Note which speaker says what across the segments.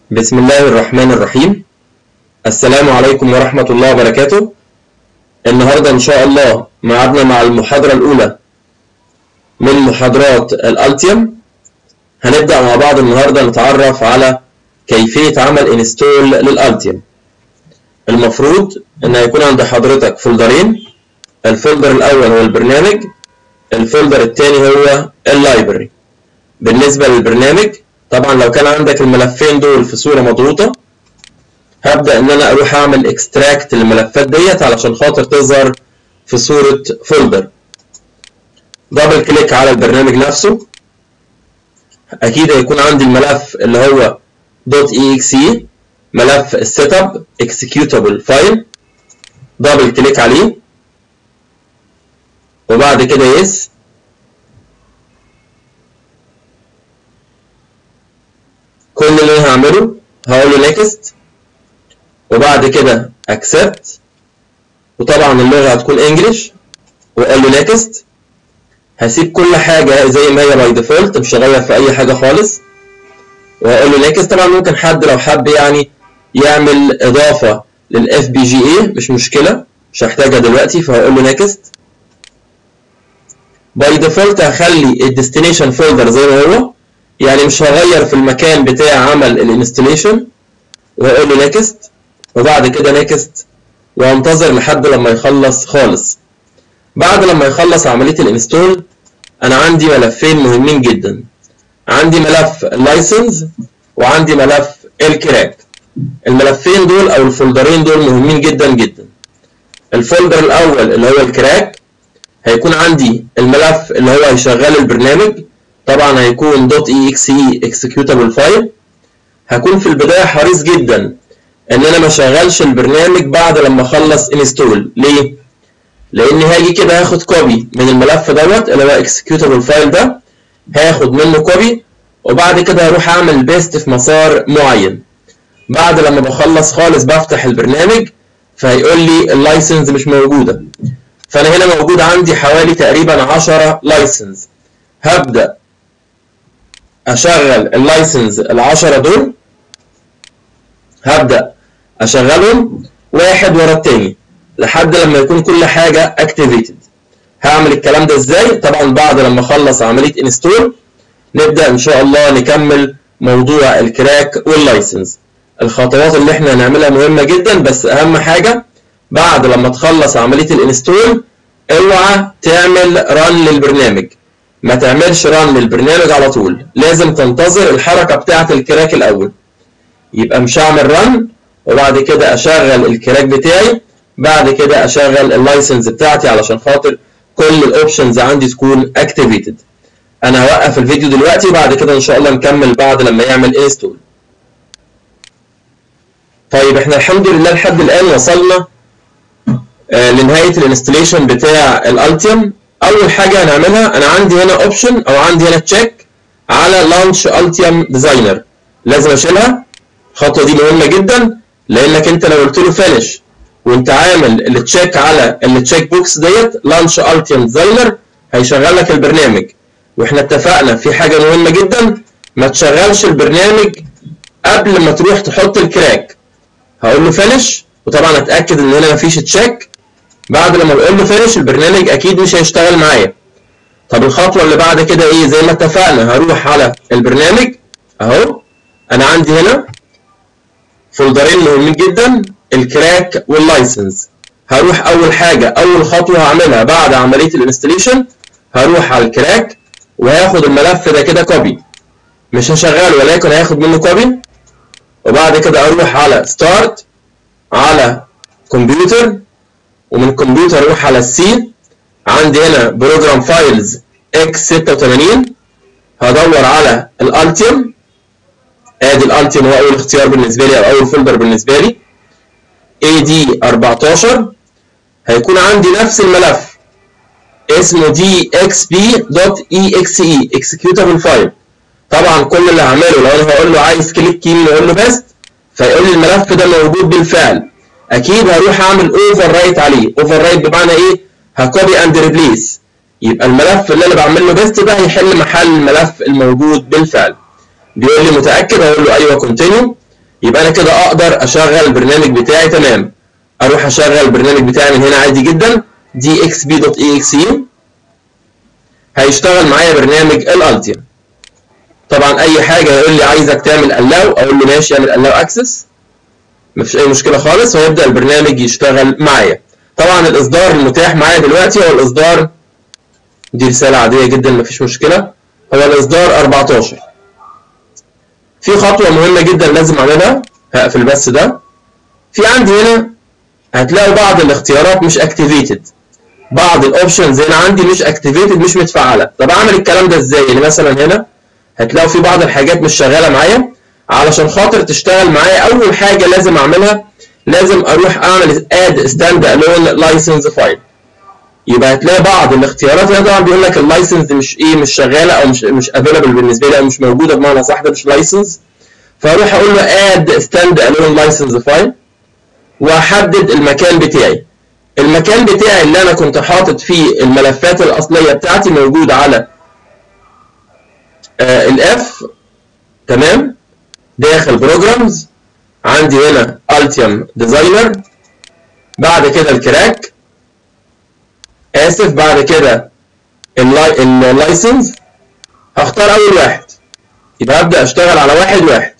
Speaker 1: بسم الله الرحمن الرحيم السلام عليكم ورحمة الله وبركاته النهاردة إن شاء الله معادنا مع المحاضرة الأولى من محاضرات الألتيم هنبدأ مع بعض النهاردة نتعرف على كيفية عمل انستول للألتيم المفروض إن هيكون عند حضرتك فولدرين الفولدر الأول هو البرنامج الفولدر الثاني هو اللايبرري بالنسبة للبرنامج طبعا لو كان عندك الملفين دول في صورة مضغوطة هبدأ إن أنا أروح أعمل اكستراكت للملفات ديت علشان خاطر تظهر في صورة فولدر دبل كليك على البرنامج نفسه أكيد هيكون عندي الملف اللي هو .exe ملف السيت اب اكسكيوتابل فايل دبل كليك عليه وبعد كده يس كل اللي انا هعمله هقول له نيكست وبعد كده اكسبت وطبعا اللغه هتكون انجلش واقول له نيكست هسيب كل حاجه زي ما هي باي ديفولت مش هغير في اي حاجه خالص وهقول له نيكست طبعا ممكن حد لو حب يعني يعمل اضافه للاف بي جي اي مش مشكله مش هحتاجها دلوقتي فهقول له نيكست باي ديفولت هخلي الديستنيشن فولدر زي ما هو يعني مش هغير في المكان بتاع عمل الانستليشن وهقول له نيكست وبعد كده نيكست وانتظر لحد لما يخلص خالص بعد لما يخلص عملية الانستول انا عندي ملفين مهمين جدا عندي ملف اللايسنس وعندي ملف الكراك الملفين دول او الفولدرين دول مهمين جدا جدا الفولدر الاول اللي هو الكراك هيكون عندي الملف اللي هو هيشغل البرنامج طبعا هيكون .exe executable file هكون في البداية حريص جدا ان انا ما اشغلش البرنامج بعد لما اخلص انستول ليه؟ لان هاجي كده هاخد كوبي من الملف دوت اللي هو executable file ده هاخد منه كوبي وبعد كده هروح اعمل بيست في مسار معين بعد لما بخلص خالص بفتح البرنامج فهيقول لي اللايسنس مش موجودة فانا هنا موجود عندي حوالي تقريبا 10 لايسنس هبدأ اشغل اللايسنس العشرة دول هبدأ اشغلهم واحد ورا التاني لحد لما يكون كل حاجة اكتيفيتد هعمل الكلام ده ازاي طبعا بعد لما اخلص عملية انستول نبدأ ان شاء الله نكمل موضوع الكراك واللايسنس الخطوات اللي احنا هنعملها مهمة جدا بس اهم حاجة بعد لما تخلص عملية الانستول اوعى تعمل ران للبرنامج ما تعملش ران للبرنامج على طول لازم تنتظر الحركة بتاعة الكراك الأول يبقى مش هعمل ران وبعد كده أشغل الكراك بتاعي بعد كده أشغل اللايسنس بتاعتي علشان خاطر كل الأوبشنز عندي تكون اكتيفيتد أنا هوقف الفيديو دلوقتي وبعد كده إن شاء الله نكمل بعد لما يعمل انستول طيب احنا الحمد لله لحد الآن وصلنا آه لنهاية الانستليشن بتاع الالتيم اول حاجه هنعملها انا عندي هنا اوبشن او عندي هنا تشيك على لانش التيم ديزاينر لازم اشيلها الخطوه دي مهمه جدا لانك انت لو قلت له فينش وانت عامل التشيك على التشيك بوكس ديت لانش التيم ديزاينر هيشغل لك البرنامج واحنا اتفقنا في حاجه مهمه جدا ما تشغلش البرنامج قبل ما تروح تحط الكراك هقول له فينش وطبعا اتاكد ان هنا مفيش تشيك بعد لما بقول له فينش البرنامج اكيد مش هيشتغل معايا طب الخطوه اللي بعد كده ايه زي ما اتفقنا هروح على البرنامج اهو انا عندي هنا فولدرين مهمين جدا الكراك واللايسنس هروح اول حاجه اول خطوه هعملها بعد عمليه الانستليشن هروح على الكراك وهاخد الملف ده كده كوبي مش هشغله ولكن هاخد منه كوبي وبعد كده اروح على ستارت على كمبيوتر ومن كمبيوتر اروح على السي عندي هنا بروجرام فايلز اكس 86 هدور على الالتيم ادي الالتيم هو اول اختيار بالنسبه لي او اول فولدر بالنسبه لي اي دي 14 هيكون عندي نفس الملف اسمه دي اكس بي دوت اي اكس اي اكسكيوتابل فايل طبعا كل اللي هعمله لو انا هقول له عايز كليك يمين واقول له بيست فيقول لي الملف ده موجود بالفعل اكيد هروح اعمل اوفر رايت عليه اوفر رايت بمعنى ايه هكوبي اند ريبليس يبقى الملف اللي انا بعمل له بيست ده هيحل محل الملف الموجود بالفعل بيقول لي متاكد اقول له ايوه كونتينيو يبقى انا كده اقدر اشغل البرنامج بتاعي تمام اروح اشغل البرنامج بتاعي من هنا عادي جدا دي اكس بي دوت اي اكس يو هيشتغل معايا برنامج الالتيم طبعا اي حاجه يقول لي عايزك تعمل الاو اقول له ماشي اعمل الاو اكسس مفيش اي مشكله خالص ويبدا البرنامج يشتغل معايا طبعا الاصدار المتاح معايا دلوقتي هو الاصدار دي رساله عاديه جدا مفيش مشكله هو الاصدار 14 في خطوه مهمه جدا لازم اعملها هقفل بس ده في عندي هنا هتلاقوا بعض الاختيارات مش اكتيفيتد بعض الاوبشنز هنا عندي مش اكتيفيتد مش متفعله طب اعمل الكلام ده ازاي يعني مثلا هنا هتلاقوا في بعض الحاجات مش شغاله معايا علشان خاطر تشتغل معايا اول حاجه لازم اعملها لازم اروح اعمل اد ستاند الون لايسنس فايل يبقى هتلاقي بعض الاختيارات هنا طبعا بيقول لك اللايسنس مش ايه مش شغاله او مش مش افيلبل بالنسبه لي او مش موجوده بمعنى صح ده مش لايسنس فاروح اقول له اد ستاند الون لايسنس فايل واحدد المكان بتاعي المكان بتاعي اللي انا كنت حاطط فيه الملفات الاصليه بتاعتي موجود على آه الاف تمام داخل بروجرامز عندي هنا التيم ديزاينر بعد كده الكراك اسف بعد كده اللايسنس هختار اول واحد يبقى ابدا اشتغل على واحد واحد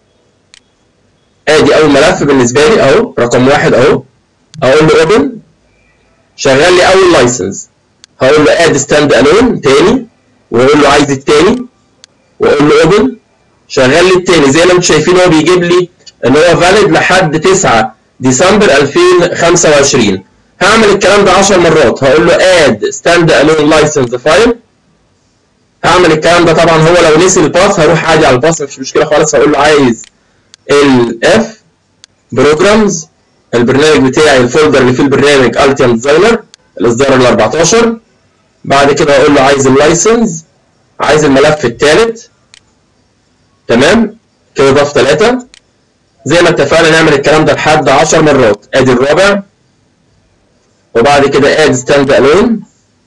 Speaker 1: ادي اول ملف بالنسبه لي اهو رقم واحد اهو اقول له اوبن شغل لي اول لايسنس هقول له اد ستاند الون تاني واقول له عايز التاني واقول له اوبن شغل لي التاني زي ما انتم شايفين هو بيجيب لي ان هو فاليد لحد 9 ديسمبر 2025 هعمل الكلام ده 10 مرات هقول له اد ستاند الون لايسنس فايل هعمل الكلام ده طبعا هو لو نسي الباث هروح عادي على الباث مفيش مشكله خالص هقول له عايز الاف بروجرامز البرنامج بتاعي الفولدر اللي فيه البرنامج التيم ديزاينر الاصدار ال 14 بعد كده هقول له عايز اللايسنس عايز الملف الثالث تمام كده ضاف 3 زي ما اتفقنا نعمل الكلام ده لحد 10 مرات ادي الرابع وبعد كده اد ستاند الون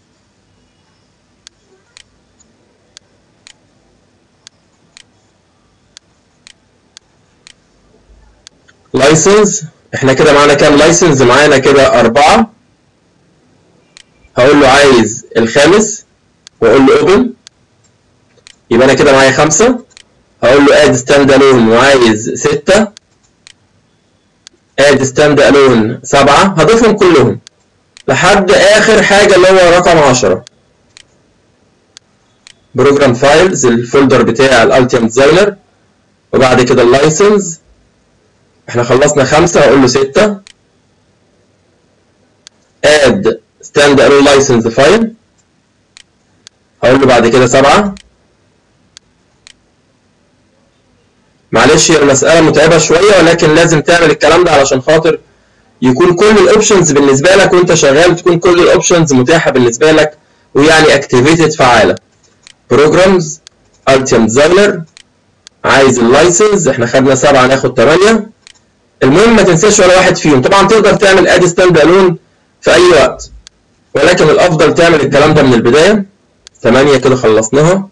Speaker 1: لايسنس احنا كده معانا كام لايسنس معانا كده أربعة هقول له عايز الخامس واقول له اوبن يبقى انا كده معايا خمسة هقول له اد ستاند الون وعايز ستة اد ستاند الون سبعة هضيفهم كلهم لحد اخر حاجة اللي هو رقم عشرة بروجرام فايلز الفولدر بتاع الالتيم ديزاينر وبعد كده اللايسنس احنا خلصنا خمسة هقول له ستة add stand alone license file هقول له بعد كده سبعة معلش هي المسألة متعبة شوية ولكن لازم تعمل الكلام ده علشان خاطر يكون كل الاوبشنز بالنسبة لك وانت شغال تكون كل الاوبشنز متاحة بالنسبة لك ويعني activated فعالة programs ultimate designer عايز اللايسنس احنا خدنا سبعة ناخد تمانية المهم ما تنساش ولا واحد فيهم طبعا تقدر تعمل اد ستاند الون في اي وقت ولكن الافضل تعمل الكلام ده من البدايه 8 كده خلصناها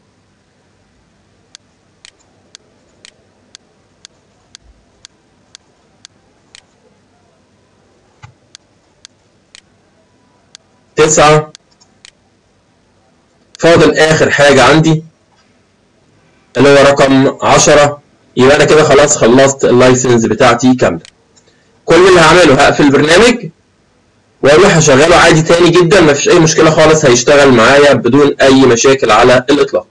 Speaker 1: تسعة فاضل آخر حاجة عندي اللي هو رقم عشرة يبقى أنا كده خلاص خلصت اللايسنس بتاعتي كاملة كل اللي هعمله هقفل البرنامج واروح اشغله عادي تاني جدا مفيش اي مشكله خالص هيشتغل معايا بدون اي مشاكل على الاطلاق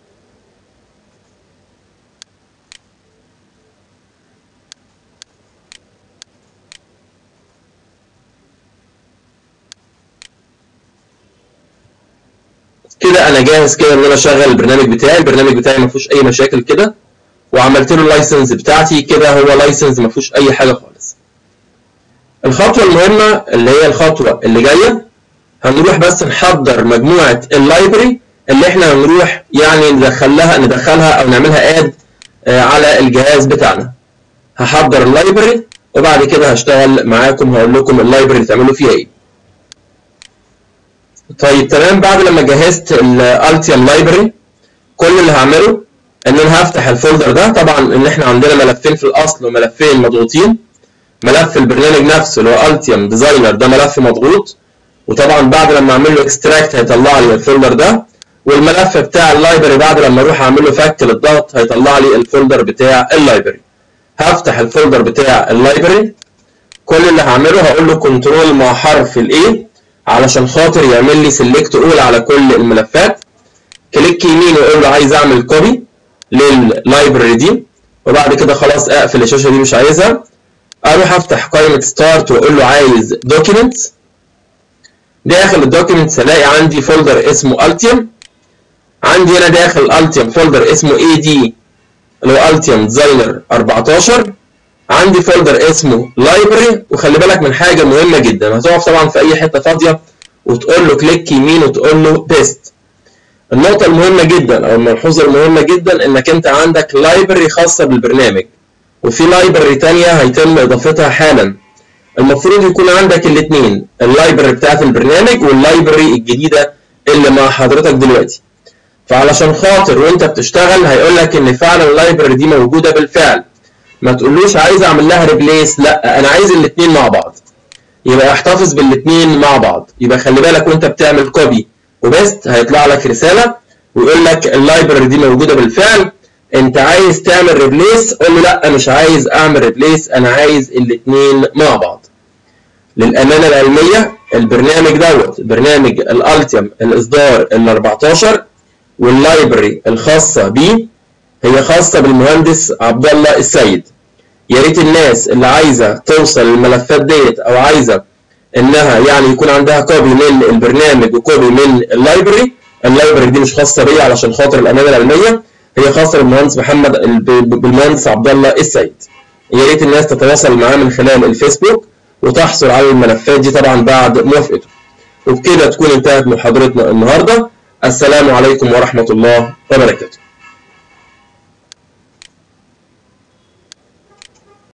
Speaker 1: كده انا جاهز كده ان انا اشغل البرنامج بتاعي البرنامج بتاعي ما فيهوش اي مشاكل كده وعملت له اللايسنس بتاعتي كده هو لايسنس ما فيهوش اي حاجه خالص الخطوه المهمه اللي هي الخطوه اللي جايه هنروح بس نحضر مجموعه اللايبرري اللي احنا هنروح يعني ندخلها ندخلها او نعملها اد على الجهاز بتاعنا هحضر اللايبرري وبعد كده هشتغل معاكم هقول لكم اللايبرري تعملوا فيها ايه طيب تمام بعد لما جهزت الالتيم لايبرري كل اللي هعمله ان انا هفتح الفولدر ده طبعا ان احنا عندنا ملفين في الاصل وملفين مضغوطين ملف البرنامج نفسه اللي هو التيم ديزاينر ده ملف مضغوط وطبعا بعد لما اعمل له اكستراكت هيطلع لي الفولدر ده والملف بتاع اللايبرري بعد لما اروح اعمل له فك للضغط هيطلع لي الفولدر بتاع اللايبرري هفتح الفولدر بتاع اللايبرري كل اللي هعمله هقول له كنترول مع حرف الاي علشان خاطر يعمل لي سيلكت اول على كل الملفات كليك يمين واقول له عايز اعمل كوبي لللايبرري دي وبعد كده خلاص اقفل الشاشه دي مش عايزها اروح افتح قائمه ستارت واقول له عايز دوكيمنتس داخل الدوكيمنتس الاقي عندي فولدر اسمه التيم عندي هنا داخل الالتيم فولدر اسمه اي دي اللي هو التيم ديزاينر 14 عندي فولدر اسمه لايبرري وخلي بالك من حاجه مهمه جدا هتقف طبعا في اي حته فاضيه وتقول له كليك يمين وتقول له بيست النقطه المهمه جدا او الملحوظه المهمه جدا انك انت عندك لايبرري خاصه بالبرنامج وفي لايبرري تانية هيتم اضافتها حالا المفروض يكون عندك الاثنين اللايبرري بتاعت البرنامج واللايبرري الجديده اللي مع حضرتك دلوقتي فعلشان خاطر وانت بتشتغل هيقول لك ان فعلا اللايبرري دي موجوده بالفعل ما تقولوش عايز اعمل لها ريبليس لا انا عايز الاثنين مع بعض يبقى احتفظ بالاثنين مع بعض يبقى خلي بالك وانت بتعمل كوبي وبيست هيطلع لك رساله ويقول لك اللايبرري دي موجوده بالفعل انت عايز تعمل ريبليس قول له لا مش عايز اعمل ريبليس انا عايز الاثنين مع بعض للامانه العلميه البرنامج دوت برنامج الالتيم الاصدار ال 14 واللايبرري الخاصه بيه هي خاصه بالمهندس عبد الله السيد يا ريت الناس اللي عايزه توصل للملفات ديت او عايزه انها يعني يكون عندها كوبي من البرنامج وكوبي من اللايبرري اللايبرري دي مش خاصه بيا علشان خاطر الامانه العلميه هي خاصه بالمهندس محمد بالمهندس عبد الله السيد يا ريت الناس تتواصل معاه من خلال الفيسبوك وتحصل على الملفات دي طبعا بعد موافقته وبكده تكون انتهت محاضرتنا النهارده السلام عليكم ورحمه الله وبركاته